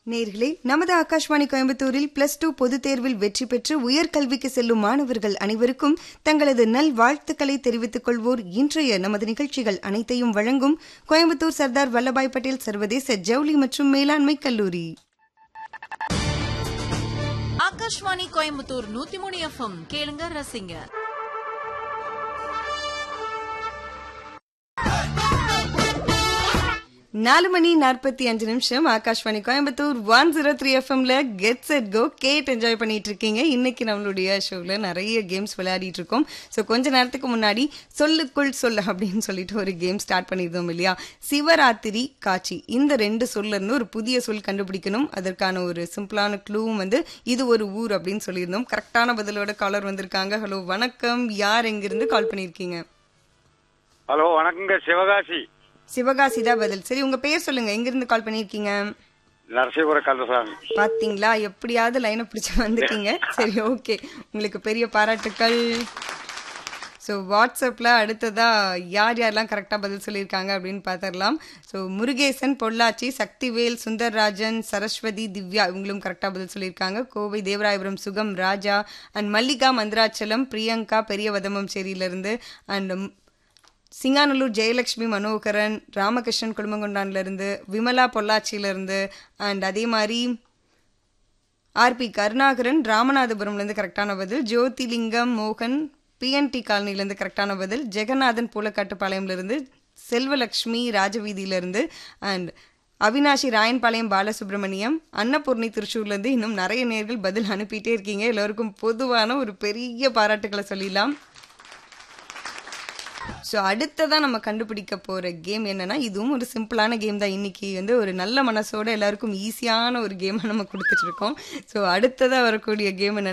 நேர்களே நமது ஆகாஷ்வாணி கோயம்புத்தூரில் பிளஸ் டூ பொதுத் தேர்வில் வெற்றி பெற்று உயர்கல்விக்கு செல்லும் மாணவர்கள் அனைவருக்கும் தங்களது நல் வாழ்த்துக்களை தெரிவித்துக் கொள்வோர் இன்றைய நமது நிகழ்ச்சிகள் அனைத்தையும் வழங்கும் கோயம்புத்தூர் சர்தார் வல்லபாய் பட்டேல் சர்வதேச ஜவுளி மற்றும் மேலாண்மை கல்லூரி ஆகாஷ்வாணி கோயம்புத்தூர் நூத்தி மூணு எஃப்எம் கேளுங்க ரசிங்க நாலு மணி நாற்பத்தி அஞ்சு நிமிஷம் Akashvani Coimbatore one zero three எஃப்எம்ல கெட் செட் கோ கேட் என்ஜாய் பண்ணிட்டு இருக்கீங்க இன்னைக்கு நம்மளுடைய ஷோவில் நிறைய கேம்ஸ் விளையாடிட்டு இருக்கோம் ஸோ கொஞ்ச நேரத்துக்கு முன்னாடி சொல்லுக்குள் சொல்ல அப்படின்னு சொல்லிட்டு ஒரு கேம் ஸ்டார்ட் பண்ணியிருந்தோம் இல்லையா சிவராத்திரி காட்சி இந்த ரெண்டு சொல்ல இருந்து ஒரு புதிய சொல் கண்டுபிடிக்கணும் அதற்கான ஒரு சிம்பிளான க்ளூவும் வந்து இது ஒரு ஊர் அப்படின்னு சொல்லியிருந்தோம் கரெக்டான பதிலோட காலர் வந்திருக்காங்க ஹலோ வணக்கம் யார் எங்கிருந்து கால் பண்ணியிருக்கீங்க ஹலோ வணக்கங்க சிவகாசி சிவகாசி தான் பதில் சரி உங்க பேர் சொல்லுங்க எங்கிருந்து கால் பண்ணியிருக்கீங்க நரசிபுர கந்தசாமி பாத்தீங்களா எப்படியாவது லைனை பிடிச்சு வந்துட்டீங்க சரி ஓகே உங்களுக்கு பெரிய பாராட்டுக்கள் ஸோ வாட்ஸ்அப்பில் அடுத்ததா யார் யாரெல்லாம் கரெக்டாக பதில் சொல்லியிருக்காங்க அப்படின்னு பார்த்துடலாம் ஸோ முருகேசன் பொள்ளாச்சி சக்திவேல் சுந்தர்ராஜன் சரஸ்வதி திவ்யா இவங்களும் கரெக்டாக பதில் சொல்லியிருக்காங்க கோவை தேவராயபுரம் சுகம் ராஜா அண்ட் மல்லிகா மந்திராச்சலம் பிரியங்கா பெரிய வதமம் சேரியிலிருந்து அண்ட் சிங்காநல்லூர் ஜெயலட்சுமி மனோகரன் ராமகிருஷ்ணன் குடும்பங்கொண்டான்லேருந்து விமலா பொள்ளாச்சியிலேருந்து அண்ட் அதே மாதிரி ஆர்பி கருணாகரன் ராமநாதபுரம்லேருந்து கரெக்டான பதில் ஜோதிலிங்கம் மோகன் பிஎன்டி காலனிலேருந்து கரெக்டான பதில் ஜெகநாதன் பூலக்காட்டுப்பாளையம்லேருந்து செல்வலக்ஷ்மி ராஜவீதியிலேருந்து அண்ட் அவினாஷி ராயன்பாளையம் பாலசுப்ரமணியம் அன்னபூர்ணி திருச்சூர்லேருந்து இன்னும் நிறைய நேர்கள் பதில் அனுப்பிட்டே இருக்கீங்க எல்லோருக்கும் பொதுவான ஒரு பெரிய பாராட்டுக்களை சொல்லிடலாம் ஸோ அடுத்ததான் நம்ம கண்டுபிடிக்க போகிற கேம் என்னன்னா இதுவும் ஒரு சிம்பிளான கேம் தான் இன்னைக்கு வந்து ஒரு நல்ல மனசோட எல்லாருக்கும் ஈஸியான ஒரு கேமை நம்ம கொடுத்துட்டு இருக்கோம் ஸோ அடுத்ததாக வரக்கூடிய கேம் என்ன